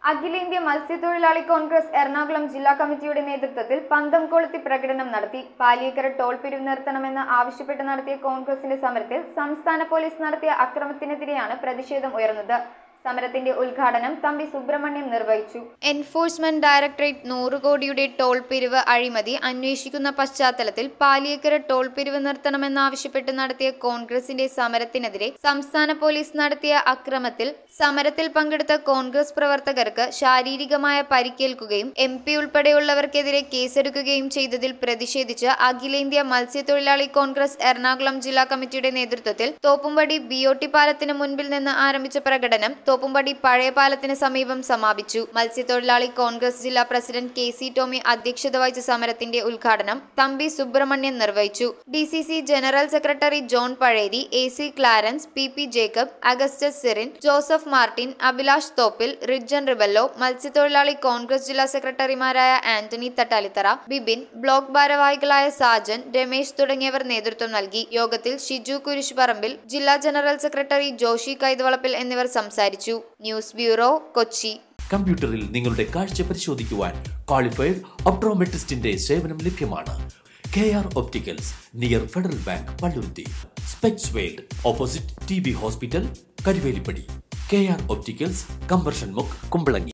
അഖിലേന്ത്യാ മത്സ്യത്തൊഴിലാളി കോൺഗ്രസ് എറണാകുളം ജില്ലാ കമ്മിറ്റിയുടെ നേതൃത്വത്തിൽ പന്തം കൊളുത്തി പ്രകടനം നടത്തി പാലിയേക്കര ടോൾ പിരിവ് നിർത്തണമെന്ന് ആവശ്യപ്പെട്ട് നടത്തിയ കോൺഗ്രസിന്റെ സമരത്തിൽ സംസ്ഥാന പോലീസ് നടത്തിയ അക്രമത്തിനെതിരെയാണ് പ്രതിഷേധം ഉയർന്നത് സമരത്തിന്റെ ഉദ്ഘാടനം തമ്പി സുബ്രഹ്മണ്യം നിർവഹിച്ചു എൻഫോഴ്സ്മെന്റ് ഡയറക്ടറേറ്റ് നൂറ് കോടിയുടെ ടോൾ പിരിവ് അഴിമതി അന്വേഷിക്കുന്ന പശ്ചാത്തലത്തിൽ പാലിയേക്കര ടോൾ പിരിവ് നിർത്തണമെന്നാവശ്യപ്പെട്ട് നടത്തിയ കോൺഗ്രസിന്റെ സമരത്തിനെതിരെ സംസ്ഥാന പോലീസ് നടത്തിയ അക്രമത്തിൽ സമരത്തിൽ പങ്കെടുത്ത കോൺഗ്രസ് പ്രവർത്തകർക്ക് ശാരീരികമായ പരിക്കേൽക്കുകയും എം പി ഉൾപ്പെടെയുള്ളവർക്കെതിരെ കേസെടുക്കുകയും ചെയ്തതിൽ പ്രതിഷേധിച്ച് അഖിലേന്ത്യാ മത്സ്യത്തൊഴിലാളി കോൺഗ്രസ് എറണാകുളം ജില്ലാ കമ്മിറ്റിയുടെ നേതൃത്വത്തിൽ തോപ്പുംപടി ബി ഒ ടി പാലത്തിന് മുൻപിൽ നിന്ന് ആരംഭിച്ച പ്രകടനം തോപ്പുംപടി പഴയ പാലത്തിന് സമീപം സമാപിച്ചു മത്സ്യത്തൊഴിലാളി കോൺഗ്രസ് ജില്ലാ പ്രസിഡന്റ് കെ സി ടോമി അധ്യക്ഷത വഹിച്ച സമരത്തിന്റെ ഉദ്ഘാടനം തമ്പി സുബ്രഹ്മണ്യൻ നിർവഹിച്ചു D C C general secretary John Pazhery A C Clarence P P Jacob Augustus Sirin Joseph Martin Abhilash Thoppil Ridjan Rebello മത്സ്യത്തൊഴിലാളി കോൺഗ്രസ് ജില്ലാ സെക്രട്ടറിമാരായ ആന്റണി തട്ടാലിത്തറ ബിബിൻ ബ്ലോക്ക് ഭാരവാഹികളായ സാജൻ രമേശ് തുടങ്ങിയവർ നേതൃത്വം നൽകി യോഗത്തിൽ ഷിജു കുരിശുപറമ്പിൽ ജില്ലാ ജനറൽ സെക്രട്ടറി ജോഷി കൈതവളപ്പിൽ എന്നിവർ സംസാരിച്ചു ന്യൂസ് ബ്യൂറോ കൊച്ചി കമ്പ്യൂട്ടറിൽ നിങ്ങളുടെ കാഴ്ച പരിശോധിക്കുവാൻ ക്വാളിഫൈഡ് ഒപ്ട്രോമെട്രിസ്റ്റിന്റെ സേവനം ലഭ്യമാണ് K R Opticals near Federal Bank Palluruthy Specs World opposite T B hospital Karuvelippady K R Opticals കമ്പർഷൻ മുക്ക് കുമ്പളങ്ങി